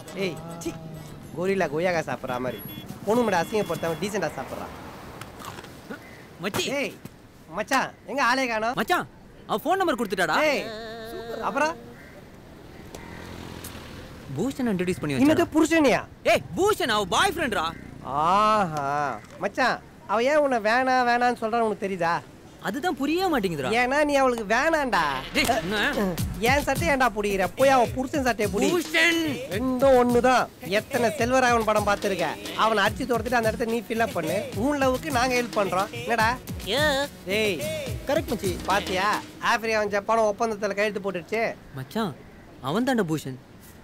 ஏய் சி கோரிலா கொய்யாக்கா சாப்பிட்ற மாதிரி பொண்ணு மட்டும் அசிங்கப்படுத்தாம டீசெண்டாக சாப்பிட்றான் மச்சி ஏய் மச்சான் எங்க ஆளே காணோம் மச்சான் அவன் ஃபோன் நம்பர் கொடுத்துட்டாடா ஏய் அப்புறம் பூஷன் இன்ட்ரடியூஸ் பண்ணி இன்னது வச்சாடா புருஷனியா ஏய் பூஷன் அவ பாய் ஃப்ரெண்ட்ரா ஆஹா மச்சான் அவ ஏன் உன்னை வேணாம் வேணான்னு சொல்றான்னு உனக்கு தெரியுதா அதுதான் புரிய மாட்டேங்குதுடா ஏன்னா நீ அவளுக்கு வேணாம்டா டேய், என்ன? ஏன் சட்டை ஏன்டா புடிக்கிற போய் அவன் புருஷன் சட்டையை புடி பூஷன் ரெண்டும் ஒண்ணுதான் எத்தனை செல்வராகவன் படம் பார்த்துருக்க அவனை அடிச்சு துரத்துட்டு அந்த இடத்த நீ ஃபில்அப் பண்ணு உன் லவ்வுக்கு நாங்க ஹெல்ப் பண்றோம் என்னடா டேய் கரெக்ட் மச்சி பாத்தியா ஆப்பிரிக்காவும் ஜப்பானும் ஒப்பந்தத்துல கையெழுத்து போட்டுடுச்சு மச்சான் அவன் தான்டா பூஷன்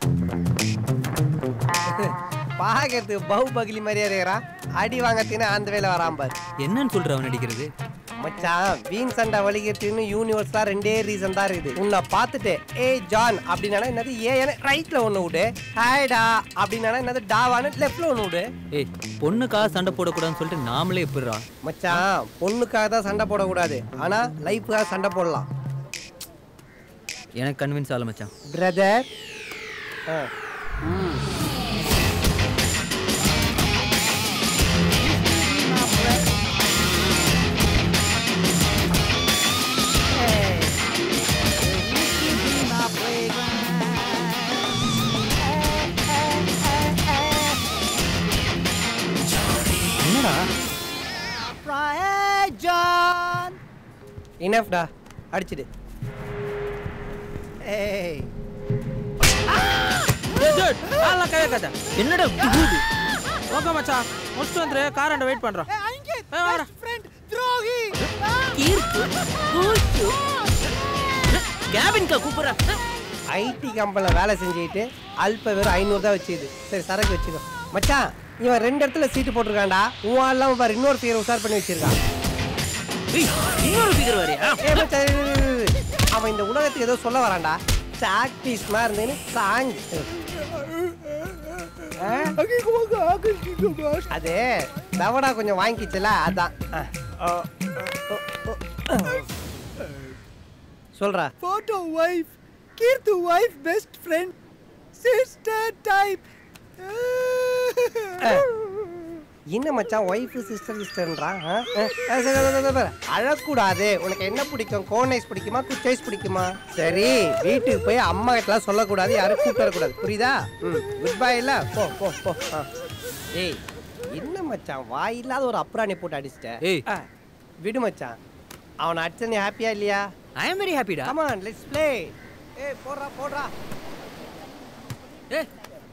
பாக்கிறதுக்கு பகு பகிலி மாதிரியே இருக்கிறான் அடி வாங்கத்தினா அந்த வேலை வராம பாரு என்னன்னு சொல்ற அவன் நடிக்கிறது மச்சான் வீண் சண்டை வலிக்கிறதுன்னு யூனிவர்ஸ் தான் ரெண்டே ரீசன் தான் இருக்குது உன்னை பார்த்துட்டு ஏ ஜான் அப்படின்னா என்னது ஏ ரைட்ல ஒன்று விடு ஹாய்டா அப்படின்னா என்னது டாவான்னு லெஃப்ட்ல ஒன்று விடு ஏய் பொண்ணுக்காக சண்டை போடக்கூடாதுன்னு சொல்லிட்டு நாமளே எப்படிறா மச்சான் பொண்ணுக்காக தான் சண்டை போடக்கூடாது ஆனா லைஃபுக்காக சண்டை போடலாம் எனக்கு கன்வின்ஸ் ஆகல மச்சான் பிரதர் என்னடா ஜான் இனஃப்டா அடிச்சிடு ஏய் என்னடா ஓகே மச்சான் முடிச்சுட்டு வந்துரு காராண்ட வெயிட் பண்றோம் ஏய், வாடா. ஃப்ரெண்ட் துரோகி கேபின்கா கூப்பிடுற ஐடி கம்பெனியில் வேலை செஞ்சுக்கிட்டு அல்ப வெறும் ஐநூறு தான் வச்சுது சரி சரக்கு வச்சுக்கோ மச்சான் இவன் ரெண்டு இடத்துல சீட்டு போட்டிருக்கான்டா உன் இல்லாம பாரு இன்னொரு பேரை உசார் பண்ணி வச்சிருக்கான் இன்னொரு ஃபிகர் வரையா ஏய் மச்சான், இரு, இரு, இரு, இரு. அவன் இந்த உலகத்துக்கு ஏதோ சொல்ல வரான்டா சாக்டிஸ் மாதிரி இருந்தேன்னு சாங் அது தவடா கொஞ்சம் வாங்கிச்சுல அதான் ஆ. சொல்றா photo wife Keerthu wife best friend sister type என்ன மச்சான் ஒய்ஃபு சிஸ்டர் சிஸ்டர்ன்றான் அழக்கூடாது உனக்கு என்ன பிடிக்கும் கோனைஸ் பிடிக்குமா குச்சைஸ் பிடிக்குமா சரி வீட்டுக்கு போய் அம்மா கிட்டலாம் சொல்லக்கூடாது யாரும் கூப்பிட்டு வரக்கூடாது புரியுதா ம் குட் பை இல்ல போ போ போ ஆ. ஏய் என்ன மச்சான் வாய் இல்லாத ஒரு அப்புறாணி போட்டு அடிச்சிட்ட ஏய். ஆ, விடு மச்சான் அவனை அடிச்ச நீ ஹாப்பியா இல்லையா ஐ அம் வெரி ஹாப்பிடா கமான் லெட்ஸ் ப்ளே ஏய் போடுறா போடுறா ஏய்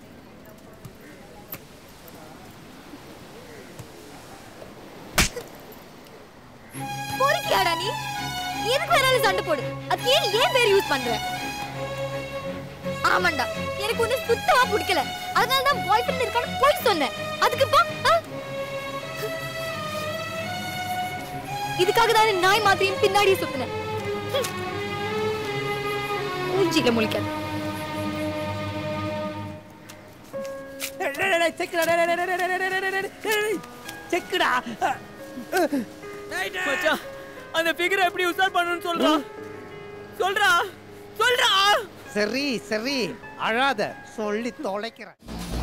பொறுக்கியாடா நீ எதுக்கு வேணாலும் சண்டை போடு அதுக்கு ஏன் ஏன் பேர் யூஸ் பண்ற ஆமாண்டா எனக்கு ஒண்ணு சுத்தமா பிடிக்கல அதனால தான் பாய் ஃப்ரெண்ட் இருக்கான்னு போய் சொன்னேன் அதுக்கு இப்போ ஆ? இதுக்காக தானே நாய் மாதிரியும் பின்னாடியே சுத்தினேன் மூஞ்சில முழிக்காது டேய், டேய், டேய், செக்குடா டேய், டேய், டேய், டேய், டேய், டேய், டேய், டேய், டேய், செக்குடா மச்சான் அந்த ஃபிகரை எப்படி உசார் பண்ணணும்னு சொல்றா சொல்றா சொல்றா சரி சரி அழாத சொல்லி தொலைக்கிறேன்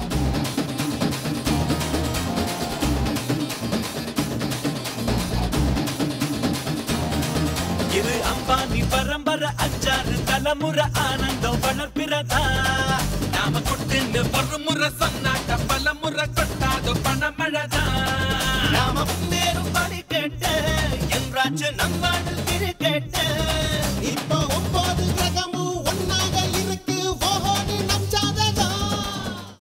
இது அம்பானி பரம்பரை அஞ்சாறு தலைமுறை ஆனந்தம் வளர்ப்பிறதா நாம கொட்டுன்னு ஒரு முறை சொன்னாட்ட பல முறை கொட்டாத பணமழதா நாம முன்னேறும் படி கேட்டு என்றாச்சு நம்பாடு திரு கேட்டு